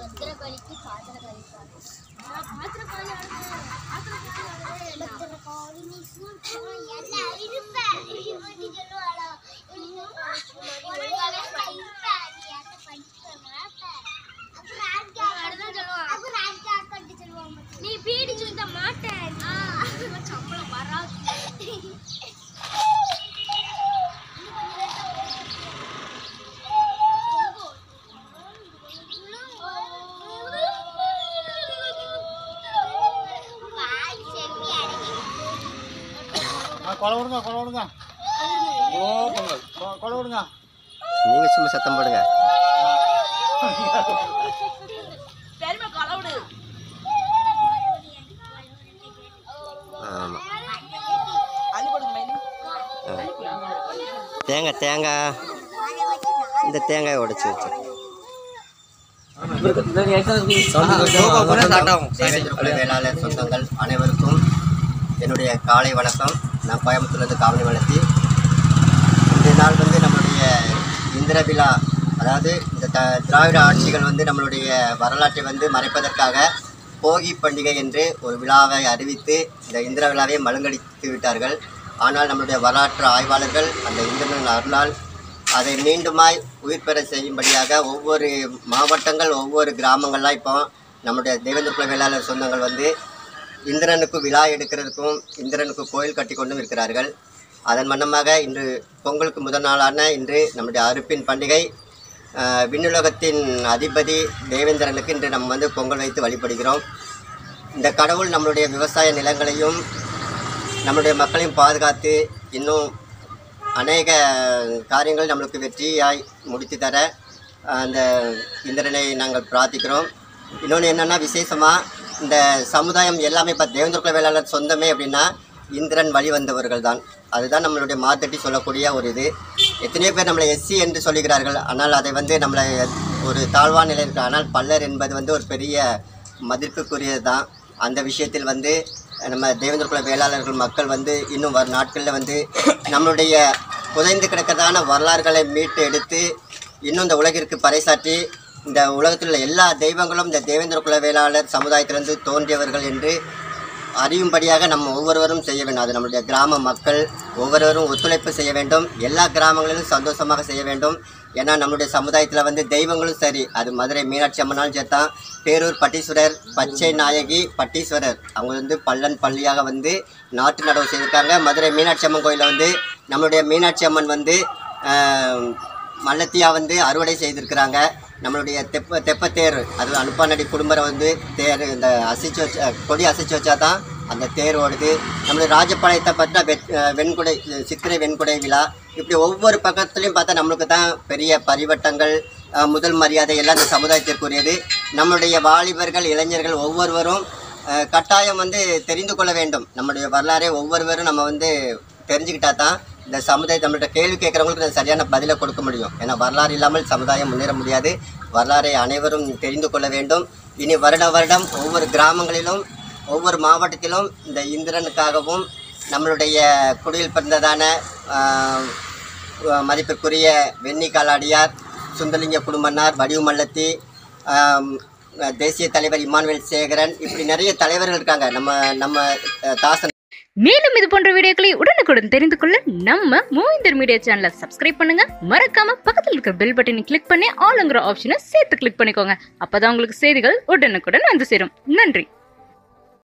பத்திரகாளிக்கு பாத்திரகாளி பாத்திரகாளி பத்திரகாளி நீ சூழ்ச்சி என்ன இருப்ப இப்படி சொல்லுவாளோ ஒழுங்காவே இருப்ப நீ யார்கிட்ட படிக்க மாட்ட அப்புறம் ஆட்கா அப்புறம் ஆட்கா கொண்டு சொல்லுவாங்க நீ பீடி சொல்ல மாட்டேன் சம்பளம் வராது கொலை விடுங்க கொலை விடுங்க ஓ பொங்கல் கொ- கொலை விடுங்க நீங்க சும்மா சத்தம் போடுங்க ஆமா தேங்காய் தேங்காய் இந்த தேங்காயை உடைச்சி வச்சு வேளாளர் வேளாளர் சொந்தங்கள் அனைவருக்கும் என்னுடைய காலை வணக்கம் நான் கோயம்புத்தூர்லேருந்து காவலி வளர்த்தி இந்த நாள் வந்து நம்மளுடைய இந்திர விழா அதாவது இந்த த திராவிட ஆட்சிகள் வந்து நம்மளுடைய வரலாற்றை வந்து மறைப்பதற்காக போகி பண்டிகை என்று ஒரு விழாவை அறிவித்து இந்த இந்திர விழாவை மழுங்கடித்து விட்டார்கள் ஆனால் நம்மளுடைய வரலாற்று ஆய்வாளர்கள் அந்த இந்திரனின் அருளால் அதை மீண்டுமாய் உயிர் பெற செய்யும்படியாக ஒவ்வொரு மாவட்டங்கள் ஒவ்வொரு கிராமங்கள்லாம் இப்போ நம்முடைய தேவேந்திர குல வேளாளர் சொந்தங்கள் வந்து இந்திரனுக்கு விழா எடுக்கிறதுக்கும் இந்திரனுக்கு கோயில் கட்டி கொண்டும் இருக்கிறார்கள் அதன் வண்ணமாக இன்று பொங்கலுக்கு முதல் நாளான இன்று நம்முடைய அறுப்பின் பண்டிகை ஆஹ், விண்ணுலகத்தின் அதிபதி தேவேந்திரனுக்கு இன்று நம்ம வந்து பொங்கல் வைத்து வழிபடுகிறோம் இந்த கடவுள் நம்மளுடைய விவசாய நிலங்களையும் நம்மளுடைய மக்களையும் பாதுகாத்து இன்னும் அநேக காரியங்கள் நம்மளுக்கு வெற்றியாய் முடித்து தர அந்த இந்திரனை நாங்கள் பிரார்த்திக்கிறோம் இன்னொன்று என்னென்னா விசேஷமாக இந்த சமுதாயம் எல்லாமே இப்போ தேவேந்திர வேளாளர் சொந்தமே அப்படின்னா இந்திரன் வழி வந்தவர்கள் தான் அதுதான் நம்மளுடைய மாத்தட்டி சொல்லக்கூடிய ஒரு இது எத்தனையோ பேர் நம்மளை எஸ்சி என்று சொல்லுகிறார்கள் ஆனால் அதை வந்து நம்மளை ஒரு தாழ்வான நிலை இருக்கு ஆனால் பல்லர் என்பது வந்து ஒரு பெரிய மதிப்புக்குரியது தான் அந்த விஷயத்தில் வந்து நம்ம தேவேந்திர குல வேளாளர்கள் மக்கள் வந்து இன்னும் வரும் நாட்களில் வந்து நம்மளுடைய புதைந்து கிடக்கிறதான வரலாறுகளை மீட்டு எடுத்து இன்னும் இந்த உலகிற்கு பறைசாற்றி இந்த உலகத்தில் உள்ள எல்லா தெய்வங்களும் இந்த தேவேந்திர குல வேளாளர் சமுதாயத்திலிருந்து தோன்றியவர்கள் என்று அறியும்படியாக நம்ம ஒவ்வொருவரும் செய்ய வேண்டும் அது நம்முடைய கிராம மக்கள் ஒவ்வொருவரும் ஒத்துழைப்பு செய்ய வேண்டும் எல்லா கிராமங்களிலும் சந்தோஷமாக செய்ய வேண்டும் ஏன்னா நம்மளுடைய சமுதாயத்தில் வந்து தெய்வங்களும் சரி அது மதுரை மீனாட்சி அம்மனாலும் சேர்த்தான் பேரூர் பட்டீஸ்வரர் பச்சை நாயகி பட்டீஸ்வரர் அவங்க வந்து பள்ளன் பள்ளியாக வந்து நாட்டு நடவு செய்திருக்காங்க மதுரை மீனாட்சி அம்மன் கோயிலில் வந்து நம்மளுடைய மீனாட்சி அம்மன் வந்து ஆஹ், மல்லத்தியா வந்து அறுவடை செய்திருக்கிறாங்க நம்மளுடைய தெப்ப தெப்பத்தேர் அது அனுப்பானடி குடும்பரை வந்து தேர் இந்த அசைச்சு வச்ச கொடி அசைச்சு வச்சா தான் அந்த தேர் ஓடுது நம்மளுடைய ராஜபாளையத்தை பார்த்தா வெ வெண்குடை சித்திரை வெண்குடை விழா இப்படி ஒவ்வொரு பக்கத்துலையும் பார்த்தா நம்மளுக்கு தான் பெரிய பரிவட்டங்கள் அஹ், முதல் மரியாதை எல்லாம் இந்த சமுதாயத்திற்குரியது நம்மளுடைய வாலிபர்கள் இளைஞர்கள் ஒவ்வொருவரும் அஹ், கட்டாயம் வந்து தெரிந்து கொள்ள வேண்டும் நம்முடைய வரலாறை ஒவ்வொருவரும் நம்ம வந்து தெரிஞ்சுக்கிட்டா தான் இந்த சமுதாயம் நம்மள்ட்ட கேள்வி கேட்குறவங்களுக்கு இந்த சரியான பதிலை கொடுக்க முடியும் ஏன்னா வரலாறு இல்லாமல் சமுதாயம் முன்னேற முடியாது வரலாறை அனைவரும் தெரிந்து கொள்ள வேண்டும் இனி வருட வருடம் ஒவ்வொரு கிராமங்களிலும் ஒவ்வொரு மாவட்டத்திலும் இந்த இந்திரனுக்காகவும் நம்மளுடைய குடியில் பிறந்ததான ஆஹ், மதிப்பிற்குரிய வெண்ணி காலாடியார் சுந்தலிங்க குடும்பனார் வடிவு மல்லத்தி ஆம், தேசிய தலைவர் இமானுவேல் சேகரன் இப்படி நிறைய தலைவர்கள் இருக்காங்க நம்ம நம்ம அஹ், தாசன் மேலும் இது போன்ற வீடியோக்களை உடனுக்குடன் தெரிந்து கொள்ள நம்ம மூவிந்தர் மீடியா சேனலை சப்ஸ்கிரைப் பண்ணுங்க மறக்காம பக்கத்தில் இருக்கிற பெல் பட்டனை கிளிக் பண்ணி ஆளுங்கிற ஆப்ஷனை சேர்த்து கிளிக் பண்ணிக்கோங்க அப்பதான் உங்களுக்கு செய்திகள் உடனுக்குடன் வந்து சேரும் நன்றி